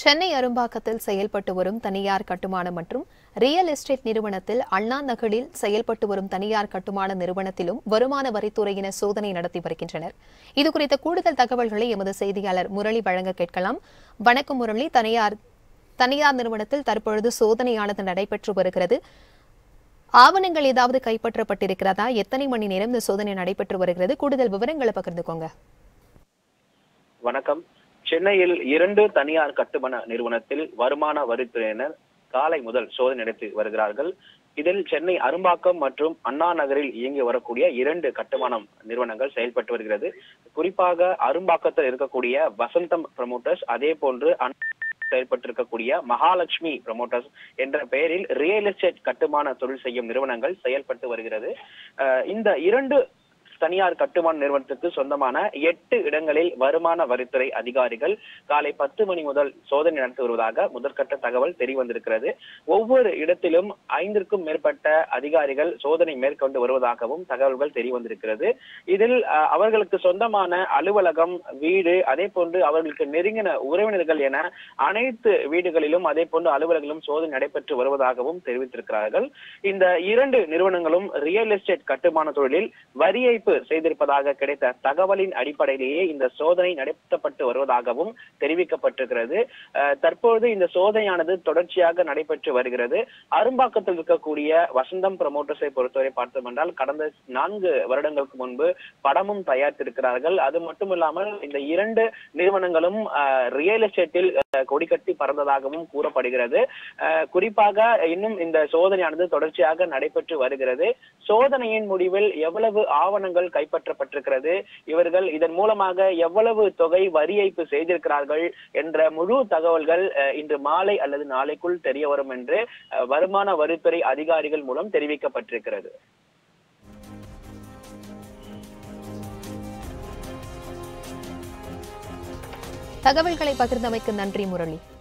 சென்னை அரும்பாக்கத்தில் செயல்பட்டு வரும் தனியார் கட்டுமான மற்றும் ரியல் எஸ்டேட் நிறுவனத்தில் அண்ணா நகரில் செயல்பட்டு வரும் தனியார் கட்டுமான நிறுவனத்திலும் வருமான வரித்துறையினர் சோதனை நடத்தி வருகின்றனர் இதுகுறித்த கூடுதல் தகவல்களை எமது செய்தியாளர் முரளி வழங்க கேட்கலாம் வணக்கம் முரளி தனியார் தனியார் நிறுவனத்தில் தற்பொழுது சோதனையானது நடைபெற்று வருகிறது ஆவணங்கள் ஏதாவது கைப்பற்றப்பட்டிருக்கிறதா எத்தனை மணி நேரம் இந்த சோதனை நடைபெற்று வருகிறது கூடுதல் விவரங்களை பகிர்ந்துக்கோங்க வணக்கம் சென்னையில் இரண்டு தனியார் கட்டுமான நிறுவனத்தில் வருமான வரித்துறையினர் காலை முதல் சோதனை நடத்தி வருகிறார்கள் இதில் சென்னை அரும்பாக்கம் மற்றும் அண்ணா நகரில் இயங்கி வரக்கூடிய இரண்டு கட்டுமானம் நிறுவனங்கள் செயல்பட்டு வருகிறது குறிப்பாக அரும்பாக்கத்தில் இருக்கக்கூடிய வசந்தம் ப்ரமோட்டர்ஸ் அதே போன்று செயல்பட்டிருக்கக்கூடிய மகாலட்சுமி ப்ரமோட்டர்ஸ் என்ற பெயரில் ரியல் எஸ்டேட் கட்டுமான தொழில் செய்யும் நிறுவனங்கள் செயல்பட்டு வருகிறது அஹ் இந்த இரண்டு தனியார் கட்டுமான நிறுவனத்துக்கு சொந்தமான எட்டு இடங்களில் வருமான வரித்துறை அதிகாரிகள் காலை பத்து மணி முதல் சோதனை நடத்தி வருவதாக முதற்கட்ட தகவல் தெரியவந்திருக்கிறது ஒவ்வொரு இடத்திலும் ஐந்திற்கும் மேற்பட்ட அதிகாரிகள் சோதனை மேற்கொண்டு வருவதாகவும் தகவல்கள் தெரியவந்திருக்கிறது இதில் அஹ், அவர்களுக்கு சொந்தமான அலுவலகம் வீடு அதே போன்று அவர்களுக்கு நெருங்கின உறவினர்கள் என அனைத்து வீடுகளிலும் அதே போன்று அலுவலர்களும் சோதனை நடைபெற்று வருவதாகவும் தெரிவித்திருக்கிறார்கள் இந்த இரண்டு நிறுவனங்களும் ரியல் எஸ்டேட் கட்டுமான தொழிலில் வரி ஏய்ப்பு செய்திருப்பதாக கிடைத்த தகவலின் அடிப்படையிலேயே இந்த சோதனை நடத்தப்பட்டு வருவதாகவும் தெரிவிக்கப்பட்டிருக்கிறது அஹ், தற்பொழுது இந்த சோதனையானது தொடர்ச்சியாக நடைபெற்று வருகிறது அரும்பாக்கத்தில் இருக்கக்கூடிய வசந்தம் ப்ரமோட்டர்ஸை பொறுத்தவரை பார்த்தோம் என்றால் கடந்த நான்கு வருடங்களுக்கு முன்பு படமும் தயாரித்திருக்கிறார்கள் அது மட்டும் இல்லாமல் இந்த இரண்டு நிறுவனங்களும் ரியல் எஸ்டேட்டில் அஹ், கொடிகட்டி பறந்ததாகவும் கூறப்படுகிறது அஹ், குறிப்பாக இன்னும் இந்த சோதனையானது தொடர்ச்சியாக நடைபெற்று வருகிறது சோதனையின் முடிவில் எவ்வளவு ஆவணங்கள் கைப்பற்றப்பட்டிருக்கிறது இவர்கள் இதன் மூலமாக எவ்வளவு தொகை வரி ஏய்ப்பு செய்திருக்கிறார்கள் என்ற முழு தகவல்கள் அஹ், இன்று மாலை அல்லது நாளைக்குள் தெரிய வரும் என்று அஹ், வருமான வரித்துறை அதிகாரிகள் மூலம் தெரிவிக்கப்பட்டிருக்கிறது தகவல்களை பகிர்ந்தமைக்கு நன்றி முரளி